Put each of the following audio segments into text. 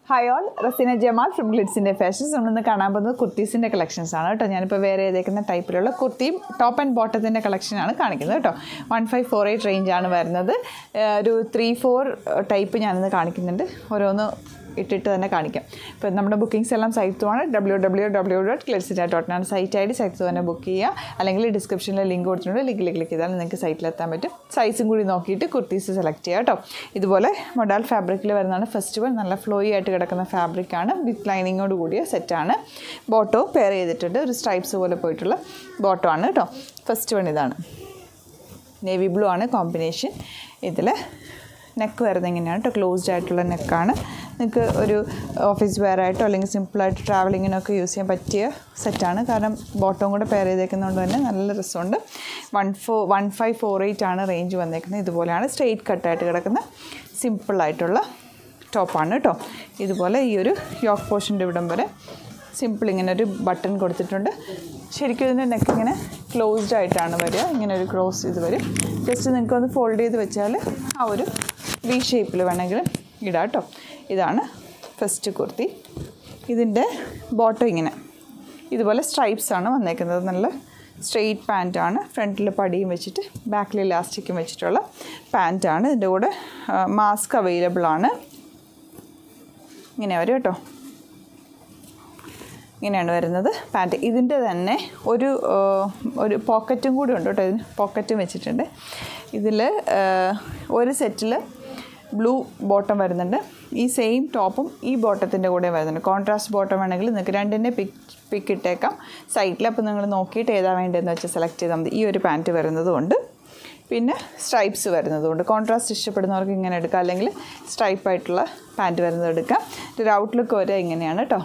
hi all Raseena Jamal from ഗ്ലിറ്റ്സിൻ്റെ fashions നമ്മളിന്ന് കാണാൻ പോകുന്നത് കുർത്തീസിൻ്റെ കളക്ഷൻസ് ആണ് കേട്ടോ ഞാനിപ്പോൾ വേറെ ഏതേക്കുന്ന ടൈപ്പിലുള്ള കുർത്തിയും ടോപ്പ് ആൻഡ് ബോട്ടത്തിൻ്റെ കളക്ഷനാണ് കാണിക്കുന്നത് കേട്ടോ വൺ ഫൈവ് ഫോർ എയ്റ്റ് റേഞ്ചാണ് വരുന്നത് ഏഹ് ഒരു ത്രീ ഫോർ ടൈപ്പ് ഞാനിന്ന് കാണിക്കുന്നുണ്ട് ഓരോന്ന് ഇട്ടിട്ട് തന്നെ കാണിക്കാം ഇപ്പോൾ നമ്മുടെ ബുക്കിംഗ്സ് എല്ലാം സൈറ്റുമാണ് ഡബ്ല്യൂ ഡബ്ല്യൂ ഡബ്ല്യൂ ഡോട്ട് ക്ലിറ്റ്സിൻ്റെ ഡോട്ട് ആണ് സൈറ്റ് ഐ ഡി സൈറ്റ് തന്നെ ബുക്ക് ചെയ്യുക അല്ലെങ്കിൽ ഡിസ്ക്രിപ്ഷനിൽ ലിങ്ക് കൊടുത്തിട്ടുണ്ട് ലിങ്കിൽ ക്ലിക്ക് ചെയ്താൽ നിങ്ങൾക്ക് സൈറ്റിലെത്താൻ പറ്റും സൈസും കൂടി നോക്കിയിട്ട് കുർത്തീസ് സെലക്ട് ചെയ്യുക കേട്ടോ ഇതുപോലെ മൊഡാൽ ഫാബ്രിക്കിൽ വരുന്നതാണ് ഫസ്റ്റ് വൺ നല്ല ഫ്ലോയി ആയിട്ട് കിടക്കുന്ന ഫാബ്രിക്കാണ് വിത്ത് ലൈനിങ്ങോട് കൂടിയ സെറ്റാണ് ബോട്ടോ പെയർ ചെയ്തിട്ടുണ്ട് ഒരു സ്ട്രൈപ്സ് പോലെ പോയിട്ടുള്ള ബോട്ടോ ആണ് കേട്ടോ ഫസ്റ്റ് വൺ ഇതാണ് നേവി ബ്ലൂ ആണ് കോമ്പിനേഷൻ ഇതിൽ നെക്ക് വരുന്നത് ഇങ്ങനെയാണ് കേട്ടോ ക്ലോസ്ഡ് ആയിട്ടുള്ള നെക്കാണ് നിങ്ങൾക്ക് ഒരു ഓഫീസ് വെയർ ആയിട്ടോ അല്ലെങ്കിൽ സിമ്പിളായിട്ട് ട്രാവലിങ്ങിനൊക്കെ യൂസ് ചെയ്യാൻ പറ്റിയ സെറ്റാണ് കാരണം ബോട്ടവും കൂടെ പെയർ ചെയ്തേക്കുന്നതുകൊണ്ട് തന്നെ നല്ല രസമുണ്ട് one four one five four eight ആണ് റേഞ്ച് വന്നേക്കുന്നത് ഇതുപോലെയാണ് സ്ട്രെയിറ്റ് കട്ടായിട്ട് കിടക്കുന്ന സിമ്പിളായിട്ടുള്ള ടോപ്പാണ് കേട്ടോ ഇതുപോലെ ഈ ഒരു യോക്ക് പോർഷൻ്റെ ഇവിടം വരെ സിമ്പിൾ ഇങ്ങനെ ഒരു ബട്ടൺ കൊടുത്തിട്ടുണ്ട് ശരിക്കും ഇതിൻ്റെ നെക്ക് ഇങ്ങനെ ക്ലോസ്ഡ് ആയിട്ടാണ് വരിക ഇങ്ങനെ ഒരു ക്രോസ് ഇത് വരും ജസ്റ്റ് നിങ്ങൾക്ക് ഒന്ന് ഫോൾഡ് ചെയ്ത് വെച്ചാൽ ആ ഒരു വി ഷേപ്പിൽ വേണമെങ്കിൽ ഇടാം കേട്ടോ ഇതാണ് ഫസ്റ്റ് കുർത്തി ഇതിൻ്റെ ബോട്ടം ഇങ്ങനെ ഇതുപോലെ സ്ട്രൈപ്സ് ആണ് വന്നേക്കുന്നത് നല്ല സ്ട്രെയിറ്റ് പാൻറ്റാണ് ഫ്രണ്ടിൽ പടിയും വെച്ചിട്ട് ബാക്കിൽ ഇലാസ്റ്റിക്കും വെച്ചിട്ടുള്ള പാൻറ്റാണ് ഇതിൻ്റെ കൂടെ മാസ്ക് അവൈലബിൾ ആണ് ഇങ്ങനെ വരും കേട്ടോ ഇങ്ങനെയാണ് വരുന്നത് പാൻറ്റ് ഇതിൻ്റെ തന്നെ ഒരു ആ, ഒരു പോക്കറ്റും കൂടി ഉണ്ട് കേട്ടോ ഇതിന് പോക്കറ്റും വെച്ചിട്ടുണ്ട് ഇതിൽ ഒരു സെറ്റിൽ ബ്ലൂ ബോട്ടം വരുന്നുണ്ട് ഈ സെയിം ടോപ്പും ഈ ബോട്ടത്തിൻ്റെ കൂടെ വരുന്നുണ്ട് കോൺട്രാസ്റ്റ് ബോട്ടം വേണമെങ്കിൽ നിങ്ങൾക്ക് രണ്ടിൻ്റെ പിക്ക് പിക്ക് ഇട്ടേക്കാം സൈറ്റിൽ അപ്പോൾ നിങ്ങൾ നോക്കിയിട്ട് ഏതാ വേണ്ടതെന്ന് വെച്ചാൽ സെലക്ട് ചെയ്താൽ മതി ഈ ഒരു പാൻറ്റ് വരുന്നതുകൊണ്ട് പിന്നെ സ്ട്രൈപ്സ് വരുന്നതുകൊണ്ട് കോൺട്രാസ്റ്റ് ഇഷ്ടപ്പെടുന്നവർക്ക് ഇങ്ങനെ എടുക്കാം അല്ലെങ്കിൽ സ്ട്രൈപ്പ് ആയിട്ടുള്ള പാൻറ്റ് വരുന്നത് എടുക്കാം ഒരു ഔട്ട്ലുക്ക് വരെ ഇങ്ങനെയാണ് കേട്ടോ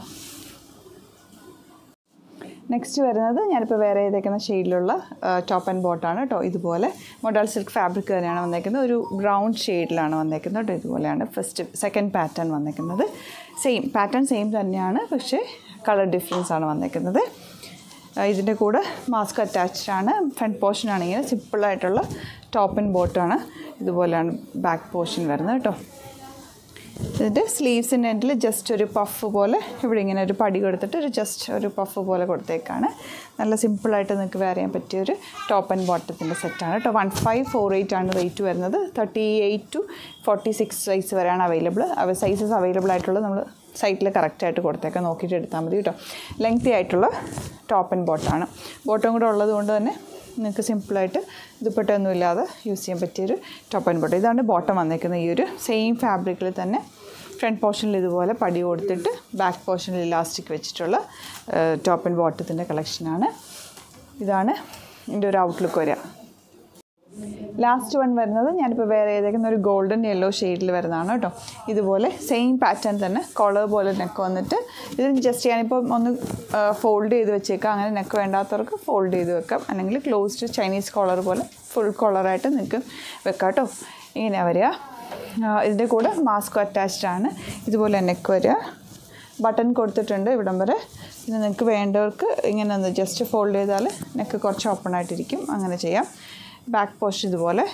നെക്സ്റ്റ് വരുന്നത് ഞാനിപ്പോൾ വേറെ ചെയ്തേക്കുന്ന ഷെയ്ഡിലുള്ള ടോപ്പ് ആൻഡ് ബോട്ടാണ് കേട്ടോ ഇതുപോലെ മൊഡാൾ സിൽക്ക് ഫാബ്രിക് തന്നെയാണ് വന്നേക്കുന്നത് ഒരു ബ്രൗൺ ഷെയ്ഡിലാണ് വന്നേക്കുന്നത് കേട്ടോ ഇതുപോലെയാണ് ഫസ്റ്റ് സെക്കൻഡ് പാറ്റേൺ വന്നേക്കുന്നത് സെയിം പാറ്റേൺ സെയിം തന്നെയാണ് പക്ഷേ കളർ ഡിഫറൻസ് ആണ് വന്നേക്കുന്നത് ആ, ഇതിൻ്റെ കൂടെ മാസ്ക് അറ്റാച്ച്ഡ് ആണ് ഫ്രണ്ട് പോർഷൻ ആണെങ്കിൽ സിമ്പിളായിട്ടുള്ള ടോപ്പ് ആൻഡ് ബോട്ടാണ് ഇതുപോലെയാണ് ബാക്ക് പോർഷൻ വരുന്നത് കേട്ടോ ഇതിൻ്റെ സ്ലീവ്സിൻ്റെ എൻഡിൽ ജസ്റ്റ് ഒരു പഫ് പോലെ ഇവിടെ ഇങ്ങനെ ഒരു പടി കൊടുത്തിട്ട് ഒരു ജസ്റ്റ് ഒരു പഫ് പോലെ കൊടുത്തേക്കാണ് നല്ല സിമ്പിളായിട്ട് നിങ്ങൾക്ക് വെയർ ചെയ്യാൻ പറ്റിയ ഒരു ടോപ്പ് ആൻഡ് ബോട്ടത്തിൻ്റെ സെറ്റാണ് കേട്ടോ വൺ ഫൈവ് ഫോർ എയ്റ്റ് ആണ് റേറ്റ് വരുന്നത് thirty eight to forty six size വരെയാണ് അവൈലബിൾ അവ സൈസസ് അവൈലബിൾ ആയിട്ടുള്ളത് നമ്മൾ സൈറ്റിൽ കറക്റ്റായിട്ട് കൊടുത്തേക്കാം നോക്കിയിട്ട് എടുത്താൽ മതി കേട്ടോ ലെങ്തി ആയിട്ടുള്ള ടോപ്പ് ആൻഡ് ബോട്ടാണ് ബോട്ടം കൂടെ ഉള്ളത് കൊണ്ട് തന്നെ നിങ്ങൾക്ക് സിമ്പിളായിട്ട് ദുപ്പട്ടയൊന്നും ഇല്ലാതെ യൂസ് ചെയ്യാൻ പറ്റിയൊരു ടോപ്പ് ആൻഡ് ബോട്ടം ഇതാണ് ബോട്ടം വന്നേക്കുന്നത് ഈ ഒരു സെയിം ഫാബ്രിക്കിൽ തന്നെ ഫ്രണ്ട് പോർഷനിൽ ഇതുപോലെ പടി കൊടുത്തിട്ട് ബാക്ക് പോർഷനിൽ ഇലാസ്റ്റിക് വെച്ചിട്ടുള്ള ടോപ്പ് ആൻഡ് ബോട്ടത്തിൻ്റെ കളക്ഷനാണ് ഇതാണ് ഇതിൻ്റെ ഒരു ഔട്ട്ലുക്ക് വരിക ലാസ്റ്റ് വൺ വരുന്നത് ഞാനിപ്പോൾ വേറെ ഏതെങ്കിലും ഒരു ഗോൾഡൻ യെല്ലോ ഷെയ്ഡിൽ വരുന്നതാണ് കേട്ടോ ഇതുപോലെ സെയിം പാറ്റേൺ തന്നെ കോളർ പോലെ നെക്ക് വന്നിട്ട് ഇത് ജസ്റ്റ് ഞാനിപ്പോൾ ഒന്ന് ഫോൾഡ് ചെയ്ത് വെച്ചേക്കാം അങ്ങനെ നെക്ക് വേണ്ടാത്തവർക്ക് ഫോൾഡ് ചെയ്ത് വെക്കാം അല്ലെങ്കിൽ ക്ലോസ്ഡ് ചൈനീസ് കോളർ പോലെ ഫുൾ കോളറായിട്ട് നിങ്ങൾക്ക് വെക്കാം കേട്ടോ ഇങ്ങനെ വരിക ആ, ഇതിൻ്റെ കൂടെ മാസ്ക് അറ്റാച്ച്ഡ് ആണ് ഇതുപോലെ നെക്ക് വരിക ബട്ടൺ കൊടുത്തിട്ടുണ്ട് ഇവിടം വരെ ഇത് നിങ്ങൾക്ക് വേണ്ടവർക്ക് ഇങ്ങനെ ഒന്ന് ജസ്റ്റ് ഫോൾഡ് ചെയ്താൽ നെക്ക് കുറച്ച് ഓപ്പൺ ആയിട്ടിരിക്കും അങ്ങനെ ചെയ്യാം ബാക്ക് പോസ്റ്റ് ഇതുപോലെ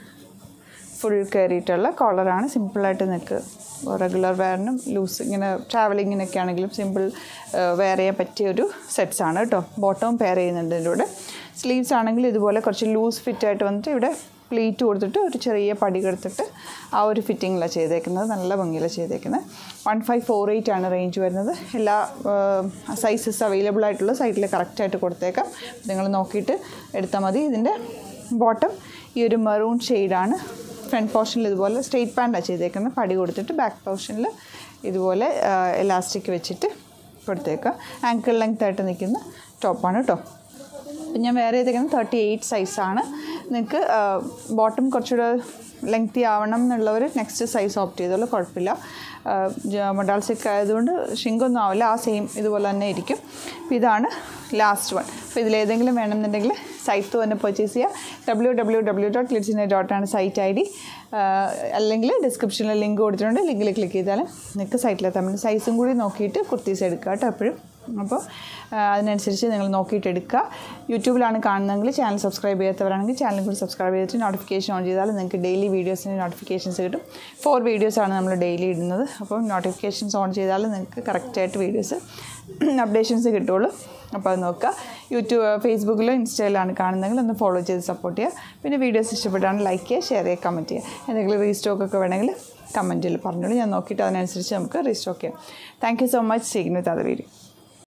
ഫുൾ കയറിയിട്ടുള്ള കോളറാണ് സിമ്പിളായിട്ട് നിങ്ങൾക്ക് റെഗുലർ വെയറിനും ലൂസ് ഇങ്ങനെ ട്രാവലിങ്ങിനൊക്കെ ആണെങ്കിലും സിമ്പിൾ വെയർ ചെയ്യാൻ പറ്റിയ ഒരു സെറ്റ്സ് ആണ് കേട്ടോ ബോട്ടവും പെയർ ചെയ്യുന്നുണ്ട് ഇതിൻ്റെ കൂടെ സ്ലീവ്സ് ആണെങ്കിൽ ഇതുപോലെ കുറച്ച് ലൂസ് ഫിറ്റ് ആയിട്ട് വന്നിട്ട് ഇവിടെ പ്ലീറ്റ് കൊടുത്തിട്ട് ഒരു ചെറിയ പടി കൊടുത്തിട്ട് ആ ഒരു ഫിറ്റിങ്ങിലാണ് ചെയ്തേക്കുന്നത് നല്ല ഭംഗിയിലാണ് ചെയ്തേക്കുന്നത് വൺ ഫൈവ് ഫോർ എയ്റ്റ് ആണ് റേഞ്ച് വരുന്നത് എല്ലാ സൈസസ് അവൈലബിൾ ആയിട്ടുള്ള സൈറ്റിൽ കറക്റ്റായിട്ട് കൊടുത്തേക്കാം നിങ്ങൾ നോക്കിയിട്ട് എടുത്താൽ മതി ഇതിൻ്റെ ബോട്ടം ഈ ഒരു മെറൂൺ ഷെയ്ഡാണ് ഫ്രണ്ട് പോർഷനിൽ ഇതുപോലെ സ്ട്രെയിറ്റ് പാൻറ്റാണ് ചെയ്തേക്കുന്നത് പടി കൊടുത്തിട്ട് ബാക്ക് പോർഷനിൽ ഇതുപോലെ എലാസ്റ്റിക് വെച്ചിട്ട് കൊടുത്തേക്കാം ആങ്കിൾ ലെങ്ത് ആയിട്ട് നിൽക്കുന്ന ടോപ്പാണ് കേട്ടോ അപ്പം ഞാൻ വേറെ ചെയ്തേക്കുന്നത് തേർട്ടി എയ്റ്റ് സൈസാണ് നിങ്ങൾക്ക് ബോട്ടം കുറച്ചുകൂടെ ലെങ്തി ആവണം എന്നുള്ളവർ നെക്സ്റ്റ് സൈസ് ഓപ്റ്റ് ചെയ്തോളൂ കുഴപ്പമില്ല മൊഡാൾ സിക്ക് ആയതുകൊണ്ട് ഷിങ്കൊന്നും ആവില്ല ആ സെയിം ഇതുപോലെ തന്നെ ഇരിക്കും അപ്പോൾ ഇതാണ് ലാസ്റ്റ് വൺ അപ്പോൾ ഇതിലേതെങ്കിലും വേണമെന്നുണ്ടെങ്കിൽ സൈറ്റ് തന്നെ പർച്ചേസ് ചെയ്യുക ഡബ്ല്യൂ ഡബ്ല്യൂ ഡബ്ല്യൂ ഡോട്ട് ലിറ്റ്സിനെ ഡോട്ടാണ് സൈറ്റ് ഐ ഡി അല്ലെങ്കിൽ ഡിസ്ക്രിപ്ഷനിൽ ലിങ്ക് കൊടുത്തിട്ടുണ്ട് ലിങ്കിൽ ക്ലിക്ക് ചെയ്താലും നിങ്ങൾക്ക് സൈറ്റിലെത്താൻ പറ്റും സൈസും കൂടി നോക്കിയിട്ട് കുർത്തീസ് എടുക്കുക കേട്ടോ എപ്പോഴും അപ്പോൾ ആ, അതിനനുസരിച്ച് നിങ്ങൾ നോക്കിയിട്ട് എടുക്കുക യൂട്യൂബിലാണ് കാണുന്നതെങ്കിൽ ചാനൽ സബ്സ്ക്രൈബ് ചെയ്യാത്തവരാണെങ്കിൽ ചാനൽ കൂടി സബ്സ്ക്രൈബ് ചെയ്തിട്ട് നോട്ടിഫിക്കേഷൻ ഓൺ ചെയ്താൽ നിങ്ങൾക്ക് ഡെയിലി വീഡിയോസിൻ്റെ നോട്ടിഫിക്കേഷൻസ് കിട്ടും ഫോർ വീഡിയോസാണ് നമ്മൾ ഡെയിലി ഇടുന്നത് അപ്പോൾ നോട്ടിഫിക്കേഷൻസ് ഓൺ ചെയ്താൽ നിങ്ങൾക്ക് കറക്റ്റായിട്ട് വീഡിയോസ് അപ്ഡേഷൻസ് കിട്ടുള്ളൂ അപ്പോൾ അത് നോക്കുക യൂട്യൂബ് ഫേസ്ബുക്കിലോ ഇൻസ്റ്റയിലാണ് കാണുന്നതെങ്കിൽ ഒന്ന് ഫോളോ ചെയ്ത് സപ്പോർട്ട് ചെയ്യുക പിന്നെ വീഡിയോസ് ഇഷ്ടപ്പെട്ടാണ് ലൈക്ക് ചെയ്യുക ഷെയർ ചെയ്യുക കമൻറ്റ് ചെയ്യുക എന്തെങ്കിലും റീസ്റ്റോക്ക് ഒക്കെ വേണമെങ്കിൽ കമൻറ്റിൽ പറഞ്ഞോളൂ ഞാൻ നോക്കിയിട്ട് അതിനനുസരിച്ച് നമുക്ക് റീസ്റ്റോക്ക് ചെയ്യാം താങ്ക് യു സോ മച്ച് ചെയ്യുന്നത് അത് വീഡിയോ